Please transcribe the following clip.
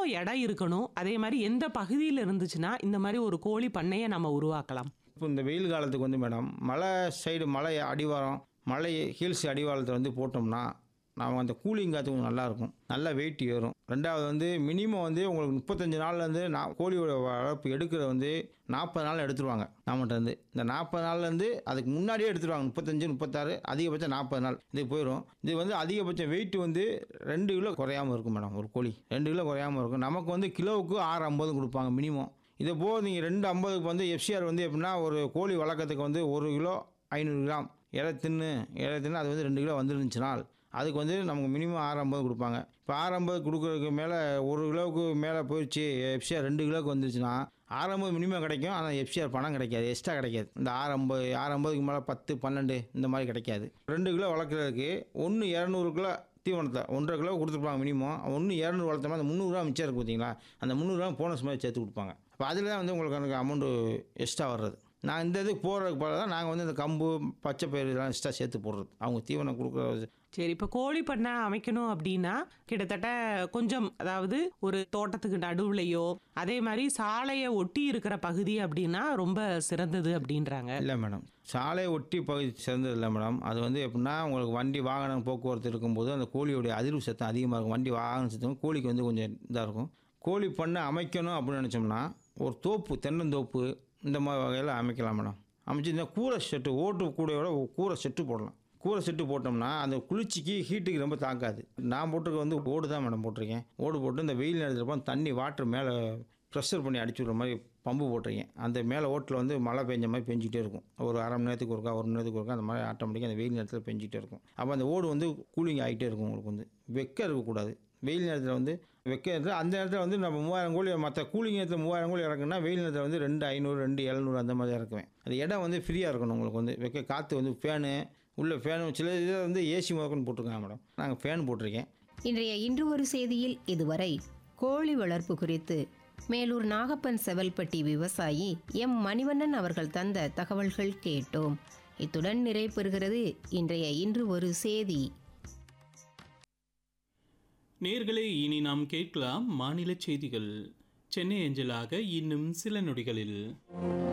இடம் இருக்கணும் அதே மாதிரி எந்த பகுதியில் இருந்துச்சுன்னா இந்த மாதிரி ஒரு கோழி பண்ணையை நம்ம உருவாக்கலாம் இப்போ இந்த வெயில் காலத்துக்கு வந்து மேடம் மலை சைடு மலை அடிவாரம் மலை ஹில்ஸ் அடிவாரத்தில் வந்து போட்டோம்னா நம்ம அந்த கூலிங் காற்று கொஞ்சம் நல்லாயிருக்கும் நல்லா வெயிட் ஏறும் ரெண்டாவது வந்து மினிமம் வந்து உங்களுக்கு முப்பத்தஞ்சு நாள்லேருந்து நான் கோழியோட வளர்ப்பு எடுக்கிறது வந்து நாற்பது நாள் எடுத்துருவாங்க நம்மகிட்ட இருந்து இந்த நாற்பது நாள்லேருந்து அதுக்கு முன்னாடியே எடுத்துருவாங்க முப்பத்தஞ்சு முப்பத்தாறு அதிகபட்சம் நாற்பது நாள் இது போயிடும் இது வந்து அதிகபட்சம் வெயிட் வந்து ரெண்டு கிலோ குறையாமல் இருக்கும் மேடம் ஒரு கோழி ரெண்டு கிலோ குறையாமல் இருக்கும் நமக்கு வந்து கிலோவுக்கு ஆறு ஐம்பது கொடுப்பாங்க மினிமம் இதை போக நீங்கள் ரெண்டு ஐம்பதுக்கு வந்து எஃப்சிஆர் வந்து எப்படின்னா ஒரு கோழி வளர்க்கறதுக்கு வந்து ஒரு கிலோ ஐநூறு கிராம் இலை தின்னு இலை தின்னு அது வந்து ரெண்டு கிலோ வந்துருந்துச்சுனால் அதுக்கு வந்து நமக்கு மினிமம் ஆறு ஐம்பது கொடுப்பாங்க இப்போ ஆறு ஐம்பது கொடுக்குறதுக்கு மேலே ஒரு கிலோவுக்கு மேலே போயிடுச்சு எஃப்சிஆர் ரெண்டு கிலோவுக்கு வந்துருச்சுன்னா ஆறு ஐம்பது மினிமம் கிடைக்கும் ஆனால் எஃப்சிஆர் பணம் கிடைக்காது எக்ஸ்ட்ரா கிடைக்காது இந்த ஆறு ஐம்பது ஆறு ஐம்பதுக்கு மேலே பத்து பன்னெண்டு இந்த மாதிரி கிடைக்காது ரெண்டு கிலோ வளர்க்குறதுக்கு ஒன்று இரநூறு கிலோ தீவனத்தை ஒன்றரை கிலோ கொடுத்துருப்பாங்க மினிமம் ஒன்று இரநூறு வளர்த்தோம்னா அந்த முந்நூறுரூவா மிச்சம் இருக்குது பார்த்தீங்களா அந்த முந்நூறுரூவா போனஸ் மாதிரி சேர்த்து கொடுப்பாங்க அப்போ அதில் தான் வந்து உங்களுக்கு எனக்கு அமௌண்ட்டு எக்ஸ்ட்ரா வர்றது நான் இந்த இதுக்கு போகிறதுக்கு பதிலாக தான் நாங்கள் வந்து இந்த கம்பு பச்சை பயிறு இதெல்லாம் எக்ஸ்ட்ரா சேர்த்து போடுறது அவங்க தீவனம் கொடுக்குற சரி இப்போ கோழி பண்ணை அமைக்கணும் அப்படின்னா கிட்டத்தட்ட கொஞ்சம் அதாவது ஒரு தோட்டத்துக்கு நடுவுலையோ அதே மாதிரி சாலையை ஒட்டி இருக்கிற பகுதி அப்படின்னா ரொம்ப சிறந்தது அப்படின்றாங்க இல்லை மேடம் சாலை ஒட்டி பகுதி சிறந்தது இல்லை மேடம் அது வந்து எப்படின்னா உங்களுக்கு வண்டி வாகனம் போக்குவரத்து இருக்கும்போது அந்த கோழியோடைய அதிர்வு சத்தம் அதிகமாக இருக்கும் வண்டி வாகனம் சத்தம் கோழிக்கு வந்து கொஞ்சம் இதாக இருக்கும் கோழி பண்ணை அமைக்கணும் அப்படின்னு நினச்சோம்னா ஒரு தோப்பு தென்னந்தோப்பு இந்த மாதிரி வகையில் அமைக்கலாம் மேடம் அமைச்சு இந்த கூரை செட்டு ஓட்டு கூடையோட ஒரு கூரை செட்டு போடலாம் கூரை செட்டு போட்டோம்னா அந்த குளிர்ச்சிக்கு ஹீட்டுக்கு ரொம்ப தாக்காது நான் போட்டிருக்க வந்து ஓடு தான் மேடம் போட்டிருக்கேன் ஓடு போட்டு இந்த வெயில் நேரத்தில் தண்ணி வாட்டர் மேலே ப்ரெஷர் பண்ணி அடிச்சு விட்ற மாதிரி பம்பு போட்டிருக்கேன் அந்த மேலே ஓட்டில் வந்து மழை பெஞ்ச மாதிரி பெஞ்சிட்டே இருக்கும் ஒரு அரை மணி நேரத்துக்கு ஒருக்கா ஒரு மணி நேரத்துக்கு ஒருக்கா அந்த மாதிரி ஆட்டோமேட்டிக்காக அந்த வெயில் நேரத்தில் பெஞ்சிட்டே இருக்கும் அப்போ அந்த ஓடு வந்து கூலிங் ஆகிட்டே இருக்கும் உங்களுக்கு வந்து வெக்க இருக்கக்கூடாது வெயில் நேரத்தில் வந்து வெக்க நேரத்தில் அந்த நேரத்தில் வந்து நம்ம மூவாயிரம் கோழி மற்ற கூலிங் நேரத்தில் மூவாயிரம் கோழி இறக்குன்னா வெயில் நேரத்தில் வந்து ரெண்டு ஐநூறு ரெண்டு எழுநூறு அந்த மாதிரி இறக்குவேன் அது இடம் வந்து ஃப்ரீயாக இருக்கணும் உங்களுக்கு வந்து வெக்க காற்று வந்து ஃபேனு உள்ள ஃபேனு சில இதில் வந்து ஏசி முதற்கொண்டு போட்டிருக்காங்க மேடம் நாங்கள் ஃபேன் போட்டிருக்கேன் இன்றைய இன்று ஒரு செய்தியில் இதுவரை கோழி வளர்ப்பு குறித்து மேலூர் நாகப்பன் செவல்பட்டி விவசாயி எம் மணிவண்ணன் அவர்கள் தந்த தகவல்கள் கேட்டோம் இத்துடன் நிறைவு பெறுகிறது இன்றைய இன்று ஒரு செய்தி நேர்களே இனி நாம் கேட்கலாம் மாநில செய்திகள் சென்னை அஞ்சலாக இன்னும் சில நொடிகளில்